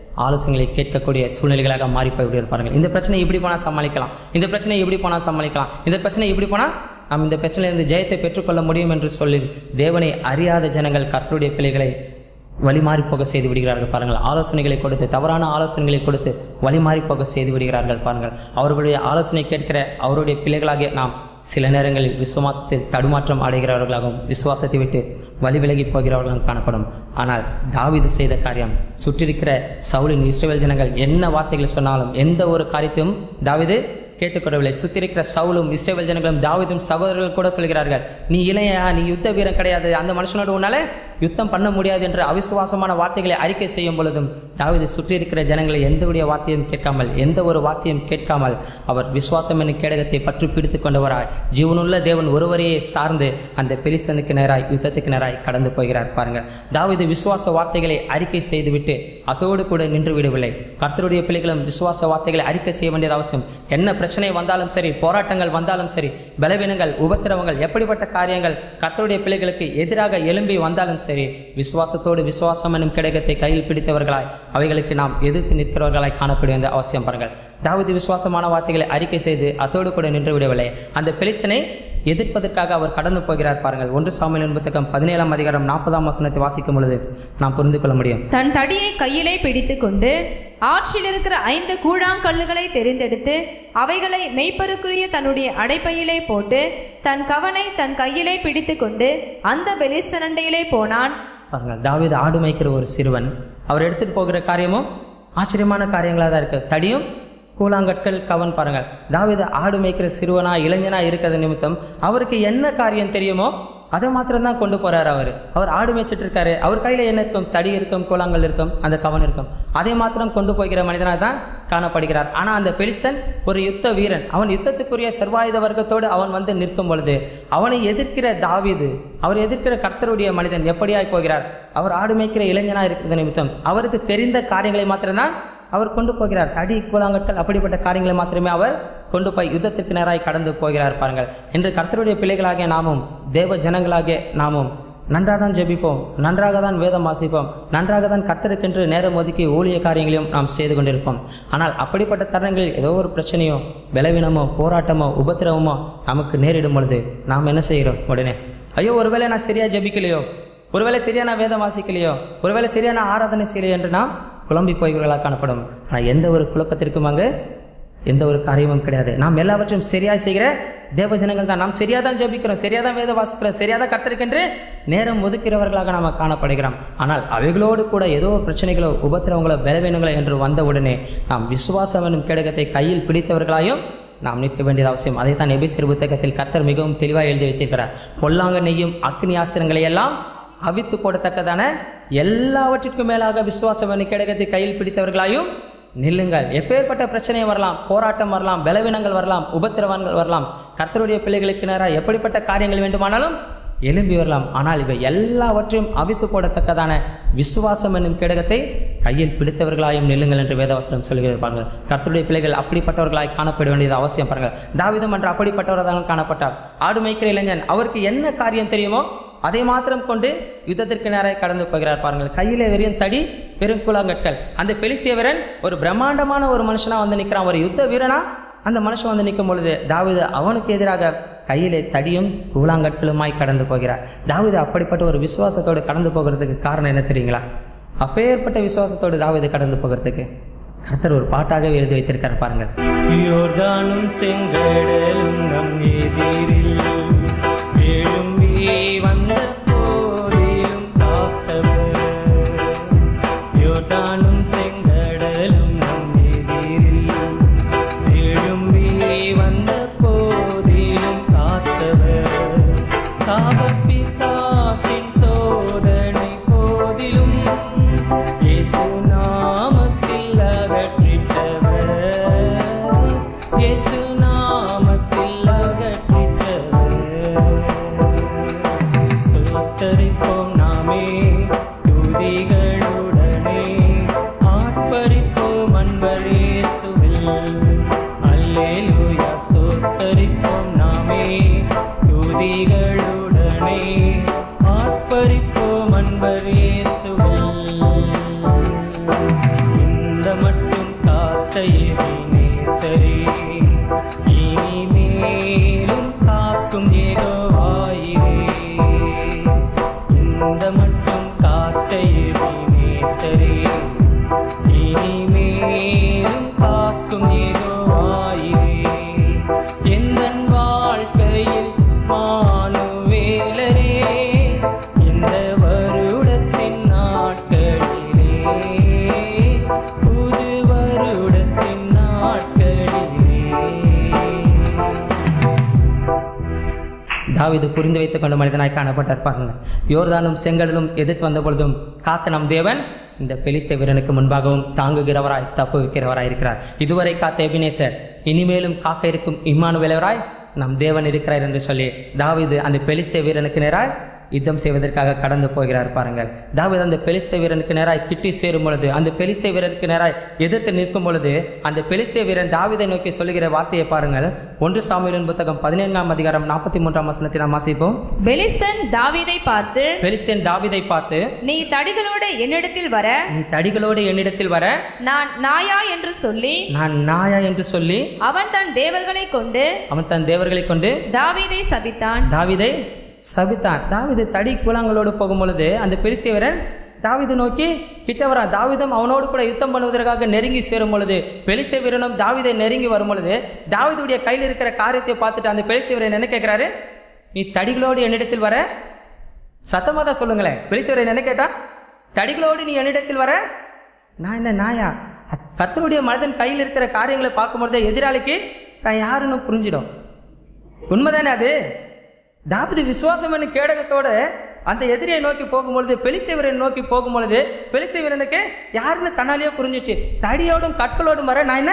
ஆலோசனைகளை கேட்கக்கூடிய சூழ்நிலைகளாக மாறி போய் இருப்பார்கள் இந்த பிரச்சனை இப்படி போனால் சமாளிக்கலாம் இந்த பிரச்சனை இப்படி போனால் சமாளிக்கலாம் இந்த பிரச்சனை இப்படி போனால் நாம் இந்த பிரச்சனையிலிருந்து ஜெயத்தை பெற்றுக்கொள்ள முடியும் என்று சொல்லி தேவனை அறியாத ஜனங்கள் கர்த்தருடைய பிள்ளைகளை வழிமாறி போக செய்து விடுகிறார்கள் பாருங்கள் ஆலோசனைகளை கொடுத்து தவறான ஆலோசனைகளை கொடுத்து வழிமாறி போக செய்து விடுகிறார்கள் பாருங்கள் அவர்களுடைய ஆலோசனை கேட்கிற அவருடைய பிள்ளைகளாகிய நாம் சில நேரங்களில் விசுவாசத்தில் தடுமாற்றம் அடைகிறவர்களாகவும் விசுவாசத்தை விட்டு வழி விலகி போகிறவர்களும் காணப்படும் ஆனால் தாவீது செய்த காரியம் சுற்றிருக்கிற சவுலின் இஸ்ரவேல் ஜனங்கள் என்ன வார்த்தைகள் சொன்னாலும் எந்த ஒரு காரியத்தையும் தாவீது கேட்டுக்கொள்ளவில்லை சுத்திருக்கிற சவுலும் இஸ்ரேல் ஜனங்களும் தாவீதும் சகோதரர்கள் கூட சொல்கிறார்கள் நீ இளையா நீ யுத்த வீரன் கிடையாது அந்த மனுஷனோடு உன்னால யுத்தம் பண்ண முடியாது என்று அவிசுவாசமான வார்த்தைகளை அறிக்கை செய்யும் பொழுதும் தாவீது சுற்றி இருக்கிற ஜனங்களை எந்தவுடைய வார்த்தையும் கேட்காமல் எந்த ஒரு வார்த்தையும் கேட்காமல் அவர் விசுவாசம் என்னும் கேடகத்தை பற்றி பிடித்து கொண்டவராய் ஜீவனுள்ள தேவன் ஒருவரையே சார்ந்து அந்த பெலிஸ்தனுக்கு நேராய் யுத்தத்துக்கு நேராய் கடந்து போகிறார் பாருங்கள் தாவீது விசுவாச வார்த்தைகளை அறிக்கை செய்துவிட்டு அதோடு கூட நின்று விடவில்லை கர்த்தருடைய பிள்ளைகளும் விசுவாச வார்த்தைகளை அறிக்கை செய்ய வேண்டியது அவசியம் என்ன பிரச்சனை வந்தாலும் சரி போராட்டங்கள் வந்தாலும் சரி பலவீனங்கள் உபத்திரவங்கள் எப்படிப்பட்ட காரியங்கள் கர்த்தருடைய பிள்ளைகளுக்கு எதிராக எழும்பி வந்தாலும் சரி விசுவாசத்தோடு விசுவாசம் எனும் கிடைக்கத்தை கையில் பிடித்தவர்களாய் அவைகளுக்கு நாம் எதிர்த்து நிற்கிறவர்களாய் காணப்பட வேண்டிய அவசியம் பாருங்கள் தாவீது விசுவாசமான வார்த்தைகளை அறிக்கை செய்து அதோடு கூட நின்று விடவில்லை அந்த பெலிஸ்தனை எதிர்ப்பதற்காக அவர் கடந்து போகிறார் பாருங்கள் ஒன்று சாமியல் புத்தகம் பதினேழாம் அதிகாரம் நாற்பதாம் வசனத்தை வாசிக்கும் பொழுது நாம் புரிந்து கொள்ள முடியும்
தன் தடியை கையிலே பிடித்துக்கொண்டு ஆற்றில் இருக்கிற ஐந்து கூழாங்கல்லுகளை தெரிந்தெடுத்து அவைகளை மெய்ப்பருக்குரிய தன்னுடைய அடைப்பையிலே போட்டு தன் கவனை தன் கையிலே பிடித்துக்கொண்டு அந்த பெலிஸ்தனண்டையிலே போனான்
பாருங்கள் தாவீது ஆடு மேய்க்கிற ஒரு சிறுவன் அவர் எடுத்துட்டு போகிற காரியமும் ஆச்சரியமான காரியங்களாக தான் இருக்கு தடியும் கூழாங்கற்கள் கவன் பாருங்கள் தாவீது ஆடு மேய்க்கிற சிறுவனா இளைஞனா இருக்கிறது நிமித்தம் அவருக்கு என்ன காரியம் தெரியுமோ அதை மாத்திரம் தான் கொண்டு போறாரு அவர் அவர் ஆடு மேய்ச்சிட்டு இருக்காரு அவர் கையில என்ன இருக்கும் தடி இருக்கும் கூழாங்கல் இருக்கும் அந்த கவன் இருக்கும் அதை மாத்திரம் கொண்டு போகிற மனிதனாக தான் காணப்படுகிறார் ஆனா அந்த பெலிஸ்தன் ஒரு யுத்த வீரன் அவன் யுத்தத்துக்குரிய சர்வாயுத வர்க்கத்தோடு அவன் வந்து நிற்கும் பொழுது அவனை எதிர்க்கிற தாவீது அவர் எதிர்க்கிற கர்த்தருடைய மனிதன் எப்படியாய் போகிறார் அவர் ஆடு மேய்க்கிற இளைஞனா இருக்கிறது நிமித்தம் அவருக்கு தெரிந்த காரியங்களை மாத்திரம்தான் அவர் கொண்டு போகிறார் தடி கூழாங்கற்கள் அப்படிப்பட்ட காரியங்களை மாத்திரமே அவர் கொண்டு போய் யுத்தத்திற்கு நேராய் கடந்து போகிறார் பாருங்கள் இன்று கர்த்தருடைய பிள்ளைகளாகிய நாமும் தேவ ஜனங்களாகிய நாமும் நன்றாக தான் ஜெபிப்போம் நன்றாக தான் வேதம் வாசிப்போம் நன்றாக தான் கர்த்தருக்கென்று நேரம் ஒதுக்கி ஊழிய காரியங்களையும் நாம் செய்து கொண்டிருப்போம் ஆனால் அப்படிப்பட்ட தருணங்களில் ஏதோ ஒரு பிரச்சனையோ பலவீனமோ போராட்டமோ உபத்திரவமோ நமக்கு நேரிடும் பொழுது நாம் என்ன செய்கிறோம் உடனே ஐயோ ஒருவேளை நான் சரியா ஜெபிக்கலையோ ஒருவேளை சரியா நான் வேதம் வாசிக்கலையோ ஒருவேளை சரியா நான் ஆராதனை செய்யலையோ என்று நாம் குழம்பி போய்களாக காணப்படும் ஆனால் எந்த ஒரு குழப்பத்திற்கும் அங்கு எந்த ஒரு காரியமும் கிடையாது நாம் எல்லாவற்றையும் சரியாய் செய்கிற தேவ ஜனங்கள் தான் நாம் சரியாக தான் ஜெபிக்கிறோம் சரியாக தான் வேத வாசிக்கிறோம் சரியாக தான் கத்திருக்கின்ற நேரம் ஒதுக்கிறவர்களாக நாம் காணப்படுகிறோம் ஆனால் அவைகளோடு கூட ஏதோ ஒரு பிரச்சனைகளோ உபத்திரவங்களோ பலவீனங்களோ என்று வந்தவுடனே நாம் விசுவாசம் எனும் கேடகத்தை கையில் பிடித்தவர்களாயும் நாம் நிற்க வேண்டியது அவசியம் அதை தான் எபிசிறு புத்தகத்தில் கர்த்தர் மிகவும் தெளிவாக எழுதி வைத்திருக்கிறார் பொல்லாங்க நெய்யும் அக்னி ஆஸ்திரங்களை எல்லாம் அவித்து போடத்தக்கதான எல்லாவற்றிற்கும் மேலாக விசுவாசம் எனும் கேடகத்தை கையில் பிடித்தவர்களாயும் நில்லுங்கள் எப்பேற்பட்ட பிரச்சனை வரலாம் போராட்டம் வரலாம் பலவீனங்கள் வரலாம் உபத்திரவங்கள் வரலாம் கர்த்தருடைய பிள்ளைகளுக்கு நேராக எப்படிப்பட்ட காரியங்கள் வேண்டுமானாலும் எழும்பி வரலாம் ஆனால் இவை எல்லாவற்றையும் அவித்து போடத்தக்கதான விசுவாசம் என்னும் கேடகத்தை கையில் பிடித்தவர்களாயும் நில்லுங்கள் என்று வேதவசனம் சொல்கிறார்கள் கர்த்தருடைய பிள்ளைகள் அப்படிப்பட்டவர்களாய் காணப்பட வேண்டியது அவசியம் பாருங்கள் தாவிதம் என்று அப்படிப்பட்டவராக காணப்பட்டார் ஆடு மேய்க்கிற இளைஞன் அவருக்கு என்ன காரியம் தெரியுமோ அதை மாத்திரம் கொண்டு யுத்தத்திற்கு நேராக கடந்து போகிறார் பாருங்கள் கையிலே வெறும் தடி வெறும் கூழாங்கற்கள் அந்த பெலிஸ்திய வீரன் ஒரு பிரம்மாண்டமான ஒரு மனுஷனா வந்து நிற்கிறான் ஒரு யுத்த வீரனா அந்த மனுஷன் வந்து நிற்கும் பொழுது தாவீது அவனுக்கு எதிராக கையிலே தடியும் கூழாங்கற்களுமாய் கடந்து போகிறார் தாவீது அப்படிப்பட்ட ஒரு விசுவாசத்தோடு கடந்து போகிறதுக்கு காரணம் என்ன தெரியுங்களா அப்பேற்பட்ட விசுவாசத்தோடு தாவீது கடந்து போகிறதுக்கு கர்த்தர் ஒரு பாட்டாகவே எழுதி வைத்திருக்கார் பாருங்கள்
யோர்தானும் செங்கடலும் நம் எதிரில் எழும்பி வந்த போதிலும் காத்தவர் யோர்தானும் செங்கடலும் நம் எதிரில் எழும்பி வந்த போதிலும் காத்தவர் சாபப்பிசாசின் சோதனை போதிலும் இயேசு நாமத்தில் அகற்றிட்டவர் இயேசு நாமத்தில் அகற்றிட்டவர் ஸ்தோத்தரிப்போம் நாமே துதிகளுடனே காத்தையே சரி இனிமேலும் காக்கும் ஏகோவாயிரே இந்த மட்டும் காத்தையே சரி இனிமேலும் காக்கும் ஏகோவாயிரே எந்தன் வாழ்க்கையில் மானுவேலரே இந்த வருடத்தின் நாட்களிலே புது வருடத்தின் நாட்களிலே
தாவீது புரிந்து வைத்துக் கொண்ட மனிதனாய் காணப்பட்டார் பாருங்க யோர்தானும் செங்கடலும் எதிர்த்து வந்த பொழுதும் காத்த நம் தேவன் இந்த பெலிஸ்த வீரனுக்கு முன்பாகவும் தாங்குகிறவராய் தப்பு வைக்கிறவராய் இருக்கிறார் இதுவரை காத்த எபினேசர் இனிமேலும் காக்க இருக்கும் இம்மானுவேலவராய் நம் தேவன் இருக்கிறார் என்று சொல்லி தாவீது அந்த பெலிஸ்த வீரனுக்கு நேராய் யுத்தம் செய்வதற்காக கடந்து போகிறார் பாருங்கள் தாவீது அந்த பெலிஸ்த வீரனுக்கு நேராய் கிட்டி சேரும் பொழுது அந்த பெலிஸ்த வீரனுக்கு நேராய் எதிர்த்து நிற்கும் பொழுது அந்த பெலிஸ்த வீரன் தாவீதை நோக்கி சொல்லுகிற வார்த்தையை பாருங்கள் ஒன்று சாமுவேலின் புத்தகம் பதினேழாம் அதிகாரம் நாற்பத்தி மூன்றாம் வசனத்தை நாம் வாசிப்போம்
பெலிஸ்தன் தாவீதை பார்த்து
பெலிஸ்தேன் தாவீதை பார்த்து
நீ தடிகளோடு என்னிடத்தில் வர
நீ தடிகளோடு என்னிடத்தில் வர
நான் நாயா என்று சொல்லி
நான் நாயா என்று சொல்லி
அவன் தன் தேவர்களை கொண்டு
அவன் தன் தேவர்களை கொண்டு
தாவீதை சபித்தான்
தாவீதை சபித்தான் தாவீது தடி குளங்களோடு போகும் பொழுது அந்த பெலிஸ்தே வீரன் தாவீது நோக்கி கிட்ட வரான் தாவீதும் அவனோடு கூட யுத்தம் பண்ணுவதற்காக நெருங்கி சேரும் பொழுது பெலிஸ்தே வீரனும் தாவீதை நெருங்கி வரும் பொழுது தாவீதுடைய கையில் இருக்கிற காரியத்தை பார்த்துட்டு அந்த பெலிஸ்தே வீரன் என்ன கேட்கிறாரு நீ தடிகளோடு என்னிடத்தில் வர சத்தமாக தான் சொல்லுங்களேன் பெலிஸ்தே வீரன் என்ன கேட்டா தடிகளோடு நீ என்னிடத்தில் வர நான் என்ன நாயா அத்- கர்த்தருடைய மனிதன் கையில் இருக்கிற காரியங்களை பார்க்கும்பொழுது எதிராளிக்கு தான் யாருன்னு புரிஞ்சிடும் உண்மைதானே அது தாவீது விசுவாசம் என்னும் கேடகத்தோட அந்த எதிரியை நோக்கி போகும்பொழுது பெலிஸ்தேவரை நோக்கி போகும்பொழுது பெலிஸ்தேவரனுக்கு யாருன்னு தன்னாலேயே புரிஞ்சிச்சு தடியோடும் கற்களோடும் வர நான் என்ன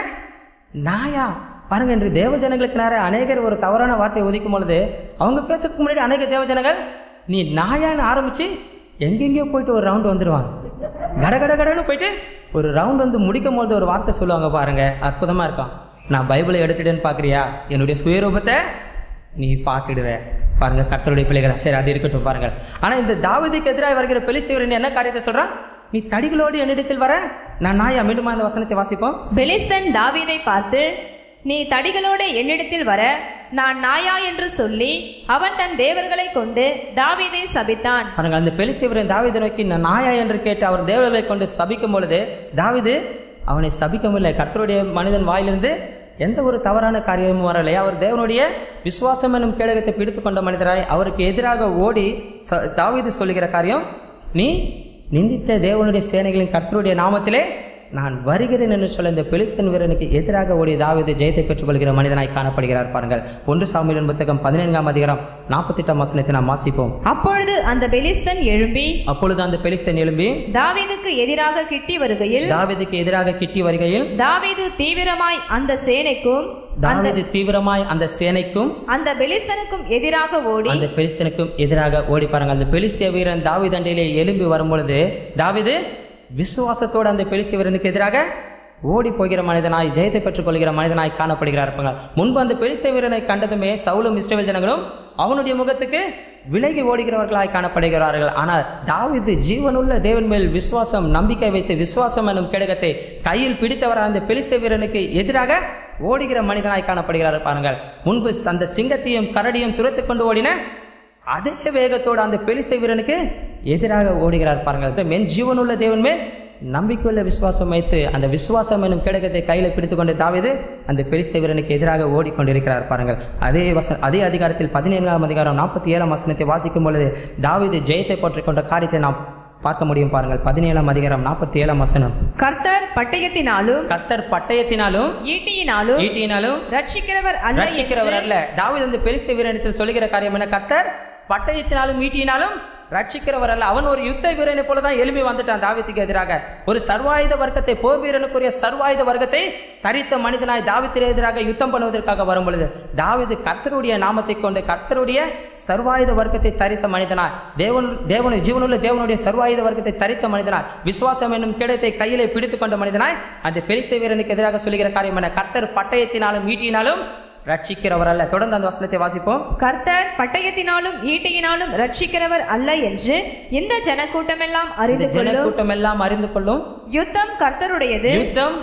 நாயா பாருங்க இன்று தேவஜனங்களுக்கு நேர அநேகர் ஒரு தவறான வார்த்தையை ஒதுக்கும் பொழுது அவங்க பேசுறதுக்கு முன்னாடி அநேக தேவஜனங்கள் நீ நாயான்னு ஆரம்பிச்சு எங்கெங்கேயோ போயிட்டு ஒரு ரவுண்ட் வந்துடுவாங்க கட கட கடன்னு போயிட்டு ஒரு ரவுண்ட் வந்து முடிக்கும் பொழுது ஒரு வார்த்தை சொல்லுவாங்க பாருங்க அற்புதமா இருக்கும் நான் பைபிளை எடுத்துட்டேன்னு பார்க்கறியா என்னுடைய சுயரூபத்தை நீ பார்த்துடுவ பாருங்க கர்த்தருடைய பிள்ளைகள் சரி அது இருக்கட்டும் பாருங்கள் ஆனா இந்த தாவீதுக்கு எதிராக வருகிற பெலிஸ்தீவரன் என்ன காரியத்தை சொல்றான் நீ தடிகளோடு என்னிடத்தில் வர நான் நாயா மீண்டுமா அந்த வசனத்தை வாசிப்போம்
பெலிஸ்தன் தாவீதை பார்த்து நீ தடிகளோடு என்னிடத்தில் வர நான் நாயா என்று சொல்லி அவன் தன் தேவர்களை கொண்டு தாவீதை சபித்தான்
பாருங்க அந்த பெலிஸ்தீவரன் தாவீதை நோக்கி நான் நாயா என்று கேட்டு அவர் தேவர்களை கொண்டு சபிக்கும் பொழுது தாவீது அவனை சபிக்கவில்லை கர்த்தருடைய மனிதன் வாயிலிருந்து எந்த ஒரு தவறான காரியமும் வரலையா அவர் தேவனுடைய விசுவாசம் என்னும் கேடகத்தை பிடித்து கொண்ட மனிதராய் அவருக்கு எதிராக ஓடி ச- தாவீது சொல்லுகிற காரியம் நீ நிந்தித்த தேவனுடைய சேனைகளின் கர்த்தருடைய நாமத்திலே நான் வருகிறேன் என்று சொல்ல இந்த பெலிஸ்தன் வீரனுக்கு எதிராக ஓடி தாவீது ஜெயத்தை பெற்றுக்கொள்கிற மனிதனாய் காணப்படுகிறார் பாருங்கள் ஒன்று சாமியின் புத்தகம் பதினேழாம் அதிகாரம் நாற்பத்தெட்டாம் வசனத்தை நாம் வாசிப்போம்
அப்பொழுது அந்த பெலிஸ்தன் எழும்பி
அப்பொழுது அந்த பெலிஸ்தன் எழும்பி
தாவீதுக்கு எதிராக கிட்டி வருகையில்
தாவீதுக்கு எதிராக கிட்டி வருகையில்
தாவீது தீவிரமாய் அந்த சேனைக்கும்
தாவீது தீவிரமாய் அந்த சேனைக்கும்
அந்த பெலிஸ்தனுக்கும் எதிராக ஓடி
அந்த பெலிஸ்தனுக்கும் எதிராக ஓடி பாருங்க அந்த பெலிஸ்திய வீரன் தாவீது அண்டையிலே எழும்பி வரும்பொழுது தாவீது விசுவாசத்தோடு அந்த பெலிஸ்திய வீரனுக்கு எதிராக ஓடி போகிற மனிதனாய் ஜெயத்தை பெற்றுக் கொள்கிற மனிதனாய் காணப்படுகிறார் பாருங்க. முன்பு அந்த பெலிஸ்திய வீரனை கண்டதுமே சவுலும் இஸ்ரவேல் ஜனங்களும் அவனுடைய முகத்துக்கு விலகி ஓடுகிறவர்களாய் காணப்படுகிறார்கள் ஆனால் தாவீது ஜீவனுள்ள தேவன் மேல் விசுவாசம் நம்பிக்கை வைத்து விசுவாசம் எனும் கேடகத்தை கையில் பிடித்தவர் அந்த பெலிஸ்திய வீரனுக்கு எதிராக ஓடுகிற மனிதனாய் காணப்படுகிறார் பாருங்கள் முன்பு அந்த சிங்கத்தையும் கரடியும் துரத்து கொண்டு ஓடின அதே வேகத்தோடு அந்த பெலிஸ்த வீரனுக்கு எதிராக ஓடுகிறார் பாருங்கள் மென் ஜீவனுள்ள தேவன் மேல் நம்பிக்கையுள்ள விசுவாசம் வைத்து அந்த விசுவாசம் எனும் கிடக்கத்தை கையில் பிடித்துக்கொண்டு தாவீது அந்த பெலிஸ்த வீரனுக்கு எதிராக ஓடிக்கொண்டிருக்கிறார் பாருங்கள் அதே வச அதே அதிகாரத்தில் பதினேழாம் அதிகாரம் நாற்பத்தி ஏழாம் வசனத்தை வாசிக்கும் பொழுது தாவீது ஜெயத்தை பற்றிக் கொண்ட காரியத்தை நாம் பார்க்க முடியும் பாருங்கள் பதினேழாம் அதிகாரம் நாற்பத்தி ஏழாம் வசனம்
கர்த்தர் பட்டயத்தினாலும்
கர்த்தர் பட்டயத்தினாலும்
ஈட்டியினாலும்
ஈட்டியினாலும்
ரட்சிக்கிறவர் அல்ல என்று
ரட்சிக்கிறவர் அல்ல தாவீது அந்த பெலிஸ்த வீரனிடத்தில் சொல்லுகிற காரியம் என்ன கர்த்தர் பட்டயத்தினாலும் ஈட்டியினாலும் ரட்சிக்கிறவர் அல்ல அவன் ஒரு யுத்த வீரனை போல தான் எழுப்பி வந்துட்டான் தாவீதுக்கு எதிராக ஒரு சர்வாயுத வர்க்கத்தை போர் வீரனுக்குரிய சர்வாயுத வர்க்கத்தை தரித்த மனிதனாய் தாவீதுக்கு எதிராக யுத்தம் பண்ணுவதற்காக வரும் பொழுது தாவீது கர்த்தருடைய நாமத்தை கொண்டு கர்த்தருடைய சர்வாயுத வர்க்கத்தை தரித்த மனிதனாய் தேவன் தேவனு ஜீவனுள்ள தேவனுடைய சர்வாயுத வர்க்கத்தை தரித்த மனிதனாய் விசுவாசம் என்னும் கிடத்தை கையிலே பிடித்துக் கொண்ட மனிதனாய் அந்த பெலிஸ்த வீரனுக்கு எதிராக சொல்லுகிற காரியம் என்ன கர்த்தர் பட்டயத்தினாலும் ஈட்டினாலும் ரட்சிக்கிறவர் அல்ல தொடர்ந்து அந்த வசனத்தை வாசிப்போம்
கர்த்தர் பட்டயத்தினாலும் ஈட்டியினாலும் ரட்சிக்கிறவர் அல்ல என்று இந்த ஜனக்கூட்டமெல்லாம்
இந்த
அறிந்து கொள்ளும்
ஜனக்கூட்டம் எல்லாம் அறிந்து கொள்ளும்
யுத்தம் கர்த்தருடையது
யுத்தம்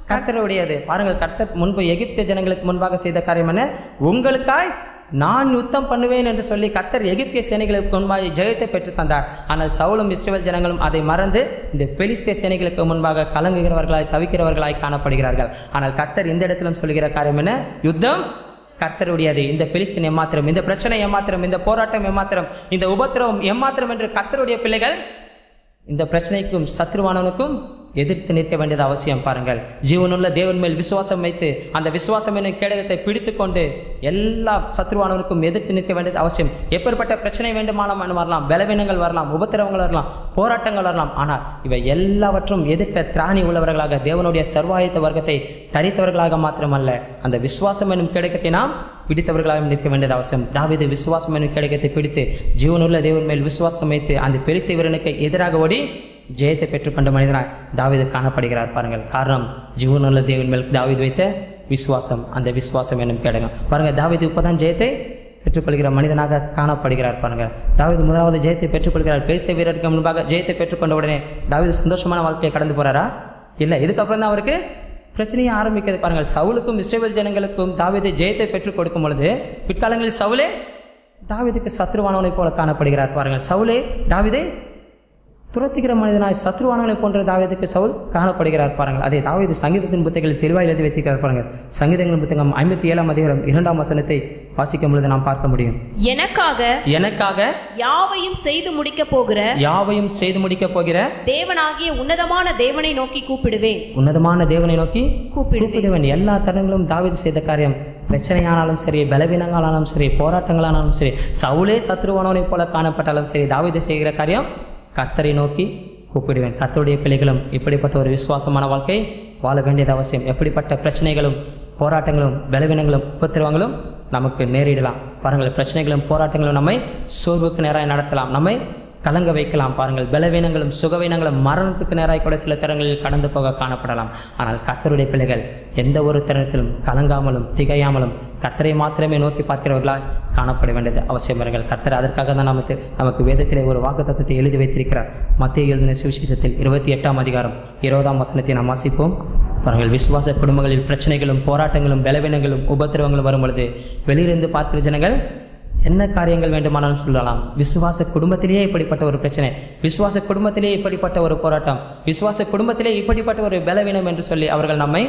கர்த்தருடையது பாருங்கள் கர்த்தர் முன்பு எகிப்திய ஜனங்களுக்கு முன்பாக செய்த காரியம் என்ன உங்களுக்காய் நான் யுத்தம் பண்ணுவேன் என்று சொல்லி கர்த்தர் எகிப்திய சேனைகளுக்கு முன்பாக ஜெயத்தை பெற்று தந்தார் ஆனால் சவுலும் இஸ்ரேல் ஜனங்களும் அதை மறந்து இந்த பெலிஸ்திய சேனைகளுக்கு முன்பாக கலங்குகிறவர்களாய் தவிக்கிறவர்களாய் காணப்படுகிறார்கள் ஆனால் கர்த்தர் இந்த இடத்திலும் சொல்லுகிற காரியம் என்ன யுத்தம் கர்த்தருடையது இந்த பெலிஸ்தீன் எம்மாத்திரம் இந்த பிரச்சனை எம்மாத்திரம் இந்த போராட்டம் எம்மாத்திரம் இந்த உபத்திரவம் எம்மாத்திரம் என்று கர்த்தருடைய பிள்ளைகள் இந்த பிரச்சனைக்கும் சத்ருவானவனுக்கும் எதிர்த்து நிற்க வேண்டியது அவசியம் பாருங்கள் ஜீவனுள்ள தேவன் மேல் விசுவாசம் வைத்து அந்த விசுவாசம் என்னும் கேடகத்தை பிடித்து கொண்டு எல்லா சத்ருவானவனுக்கும் எதிர்த்து நிற்க வேண்டியது அவசியம் எப்பேற்பட்ட பிரச்சனை வேண்டுமானாலும் வரலாம் பலவீனங்கள் வரலாம் உபத்திரவங்கள் வரலாம் போராட்டங்கள் வரலாம் ஆனால் இவை எல்லாவற்றும் எதிர்க்க திராணி உள்ளவர்களாக தேவனுடைய சர்வாயுத்த வர்க்கத்தை தரித்தவர்களாக மாத்திரமல்ல அந்த விசுவாசம் என்னும் கேடகத்தை நாம் பிடித்தவர்களாகவும் நிற்க வேண்டியது அவசியம் தாவீது விசுவாசம் என்னும் கேடகத்தை பிடித்து ஜீவனுள்ள தேவன் மேல் விசுவாசம் வைத்து அந்த பெலிஸ்தீ வீரனுக்கு எதிராக ஓடி ஜெயத்தை பெற்றுக்கொண்ட மனிதனாய் தாவீது காணப்படுகிறார் பாருங்கள் காரணம் ஜீவனுள்ள தேவன் மேல் தாவீது வைத்த விசுவாசம் அந்த விசுவாசம் என்னும் கேடகம் பாருங்க தாவீது இப்போதான் ஜெயத்தை பெற்றுக்கொள்கிற மனிதனாக காணப்படுகிறார் பாருங்க தாவீது முதலாவது ஜெயத்தை பெற்றுக்கொள்கிறார் பெலிஸ்தீ வீரருக்கு முன்பாக ஜெயத்தை பெற்றுக்கொண்ட உடனே தாவீது சந்தோஷமான வாழ்க்கையை கடந்து போறாரா இல்லை இதுக்கப்புறம் தான் அவருக்கு பிரச்சனையை ஆரம்பிக்கிறது பாருங்கள் சவுலுக்கும் இஸ்ரேல் ஜனங்களுக்கும் தாவீது ஜெயத்தை பெற்றுக் கொடுக்கும் பொழுது பிற்காலங்களில் சவுலே தாவீதுக்கு சத்ருவானவனை போல காணப்படுகிறார் பாருங்கள் சவுலே தாவீதை துரத்துகிற மனிதனாய் சத்ருவானவனை போன்ற தாவீதுக்கு சவுல் காணப்படுகிறார் பாருங்கள் அதே தாவீது சங்கீதத்தின் புத்தகங்கள் தெளிவாக எழுதி வைத்திருக்கிறார் பாருங்கள் சங்கீதங்களின் புத்தகம் ஐம்பத்தி ஏழாம் அதிகாரம் இரண்டாம் வசனத்தை வாசிக்கும் பொழுது நாம் பார்க்க முடியும்
எனக்காக
எனக்காக
யாவையும் செய்து முடிக்கப் போகிற
யாவையும் செய்து முடிக்கப் போகிற
தேவனாகிய உன்னதமான தேவனை நோக்கி கூப்பிடுவேன்
உன்னதமான தேவனை நோக்கி
கூப்பிடுவேன்
கூப்பிடுவேன் எல்லா தருணங்களும் தாவீது செய்த காரியம் பிரச்சனையானாலும் சரி பலவீனங்களானாலும் சரி போராட்டங்களானாலும் சரி சவுலே சத்ருவானவனைப் போல காணப்பட்டாலும் சரி தாவீது செய்கிற காரியம் கர்த்தரை நோக்கி கூப்பிடுவேன் கர்த்தருடைய பிள்ளைகளும் இப்படிப்பட்ட ஒரு விசுவாசமான வாழ்க்கை வாழ வேண்டியது அவசியம் எப்படிப்பட்ட பிரச்சனைகளும் போராட்டங்களும் பலவீனங்களும் உபத்திரவங்களும் நமக்கு நேரிடலாம் பாருங்கள் பிரச்சனைகளும் போராட்டங்களும் நம்மை சோர்வுக்கு நேராக நடத்தலாம் நம்மை கலங்க வைக்கலாம் பாருங்கள் பலவீனங்களும் சுகவீனங்களும் மரணத்துக்கு நேராக கூட சில தரங்களில் கடந்து போக காணப்படலாம் ஆனால் கர்த்தருடைய பிள்ளைகள் எந்த ஒரு தருணத்திலும் கலங்காமலும் திகையாமலும் கர்த்தரை மாத்திரமே நோக்கி பார்க்கிறவர்களால் காணப்பட வேண்டியது அவசியம் வருங்கள் கர்த்தர் அதற்காக தான் நமக்கு நமக்கு வேதத்திலே ஒரு வாக்கு தத்துவத்தை எழுதி வைத்திருக்கிறார் மத்திய எழுதின சுவிசேஷத்தில் இருபத்தி எட்டாம் அதிகாரம் இருபதாம் வசனத்தை நாம் வாசிப்போம் பாருங்கள் விசுவாச குடும்பங்களில் பிரச்சனைகளும் போராட்டங்களும் பலவீனங்களும் உபத்திரவங்களும் வரும் பொழுது வெளியிருந்து பார்க்கிற ஜனங்கள் என்ன காரியங்கள் வேண்டுமானாலும் சொல்லலாம் விசுவாச குடும்பத்திலேயே இப்படிப்பட்ட ஒரு பிரச்சனை விசுவாச குடும்பத்திலேயே இப்படிப்பட்ட ஒரு போராட்டம் விசுவாச குடும்பத்திலே இப்படிப்பட்ட ஒரு பலவீனம் என்று சொல்லி அவர்கள் நம்மை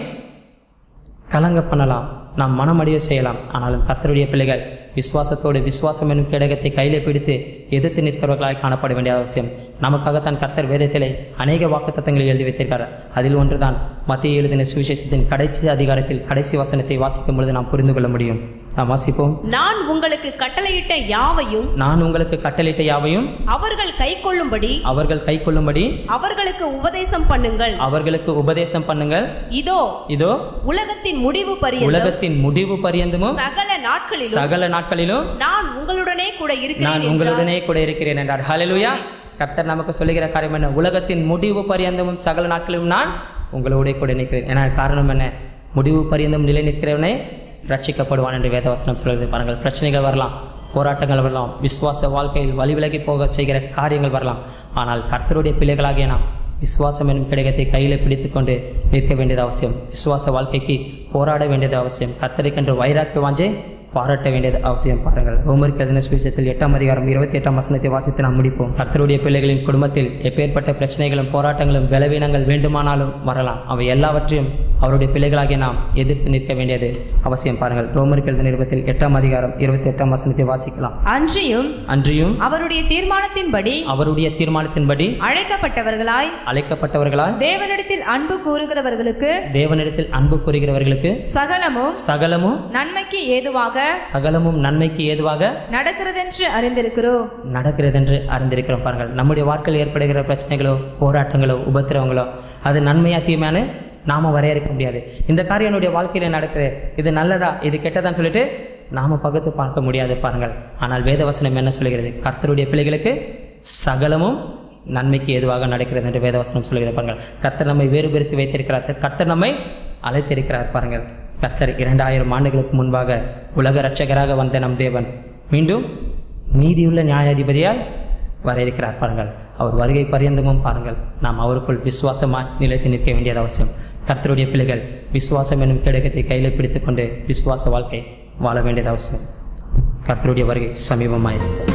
கலங்க பண்ணலாம் நாம் மனமடிய செய்யலாம் ஆனாலும் கர்த்தருடைய பிள்ளைகள் விசுவாசத்தோடு விசுவாசம் என்னும் கேடகத்தை கையிலே பிடித்து எதிர்த்து நிற்கிறவர்களாய் காணப்பட வேண்டிய அவசியம் நமக்காகத்தான் கர்த்தர் வேதத்திலே அநேக வாக்குத்தத்தங்களை எழுதி வைத்திருக்கிறார் அதில் ஒன்றுதான் மத்திய எழுதின சுவிசேஷத்தின் கடைசி அதிகாரத்தில் கடைசி வசனத்தை வாசிக்கும் பொழுது நாம் புரிந்து கொள்ள முடியும் நாம் வாசிப்போம்
நான் உங்களுக்கு கட்டளையிட்ட யாவையும்
நான் உங்களுக்கு கட்டளையிட்ட யாவையும்
அவர்கள் கை கொள்ளும்படி
அவர்கள் கை கொள்ளும்படி
அவர்களுக்கு உபதேசம் பண்ணுங்கள்
அவர்களுக்கு உபதேசம் பண்ணுங்கள்
இதோ
இதோ
உலகத்தின் முடிவு பரியந்தம்
உலகத்தின் முடிவு பரியந்தமும்
சகல நாட்களிலும்
சகல நாட்களிலும்
நான் உங்களுடனே கூட
நான்
இருக்கிறேன் என்றார்.
உங்களுடனே கூட இருக்கிறேன் என்றார் ஹalleluya கர்த்தர் நமக்கு சொல்லுகிற காரியம் என்ன உலகத்தின் முடிவு பரியந்தமும் சகல நாட்களிலும் நான் உங்களோட கூட நிற்கிறேன் ஏன்னா காரணம் என்ன முடிவு பரியந்தம் நிலை நிற்கிறவனே ரட்சிக்கப்படுவான் என்று வேதவசனம் சொல்கிறது பாருங்கள் பிரச்சனைகள் வரலாம் போராட்டங்கள் வரலாம் விசுவாச வாழ்க்கையில் வழி விலகி போக செய்கிற காரியங்கள் வரலாம் ஆனால் கர்த்தருடைய பிள்ளைகளாகிய நாம் விசுவாசம் என்னும் கிடைக்கத்தை கையில் பிடித்துக்கொண்டு நிற்க வேண்டியது அவசியம் விசுவாச வாழ்க்கைக்கு போராட வேண்டியது அவசியம் கர்த்தருக்கென்று வைராக்கிய வாஞ்சே பாராட்ட வேண்டியது அவசியம் பாருங்கள் ரோமருக்கு எழுதின சுவிசேஷத்தில் எட்டாம் அதிகாரம் இருபத்தி எட்டாம் வசனத்தை வாசித்து நாம் முடிப்போம் கர்த்தருடைய பிள்ளைகளின் குடும்பத்தில் எப்பேற்பட்ட பிரச்சனைகளும் போராட்டங்களும் பலவீனங்கள் வேண்டுமானாலும் வரலாம் அவை எல்லாவற்றையும் அவருடைய பிள்ளைகளாகிய நாம் எதிர்த்து நிற்க வேண்டியது அவசியம் பாருங்கள் ரோமருக்கு எழுதின நிருபத்தில் எட்டாம் அதிகாரம் இருபத்தி எட்டாம் வசனத்தை வாசிக்கலாம்
அன்றியும்
அன்றியும்
அவருடைய தீர்மானத்தின்படி
அவருடைய தீர்மானத்தின்படி
அழைக்கப்பட்டவர்களாய்
அழைக்கப்பட்டவர்களால்
தேவனிடத்தில் அன்பு கூறுகிறவர்களுக்கு
தேவனிடத்தில் அன்பு கூறுகிறவர்களுக்கு
சகலமும்
சகலமும்
நன்மைக்கு ஏதுவாக
சகலமும் நன்மைக்கு ஏதுவாக
நடக்கிறதென்று அறிந்திருக்கிறோம்
நடக்கிறது என்று அறிந்திருக்கிறோம் பாருங்கள் நம்முடைய வாழ்க்கையில் ஏற்படுகிற பிரச்சனைகளோ போராட்டங்களோ உபத்திரவங்களோ அது நன்மையா தீமையானு நாம வரையறுக்க முடியாது இந்த காரியம் என்னுடைய வாழ்க்கையில நடக்குது இது நல்லதா இது கெட்டதான்னு சொல்லிட்டு நாம பகுத்து பார்க்க முடியாது பாருங்கள் ஆனால் வேதவசனம் என்ன சொல்கிறது கர்த்தருடைய பிள்ளைகளுக்கு சகலமும் நன்மைக்கு ஏதுவாக நடக்கிறது என்று வேதவசனம் சொல்கிறது பாருங்கள் கர்த்தர் நம்மை வேறுபடுத்தி வைத்திருக்கிறார் கர்த்தர் நம்மை அழைத்திருக்கிறார் பாருங்கள் கர்த்தர் இரண்டாயிரம் ஆண்டுகளுக்கு முன்பாக உலக இரட்சகராக வந்த நம் தேவன் மீண்டும் நீதியுள்ள நியாயாதிபதியால் வர இருக்கிறார் பாருங்கள் அவர் வருகை பரியந்தமும் பாருங்கள் நாம் அவருக்குள் விசுவாசமாய் நிலைத்து நிற்க வேண்டியது அவசியம் கர்த்தருடைய பிள்ளைகள் விசுவாசம் என்னும் கேடகத்தை கையில் பிடித்துக்கொண்டு விசுவாச வாழ்க்கை வாழ வேண்டியது அவசியம் கர்த்தருடைய வருகை சமீபமாயிருக்கு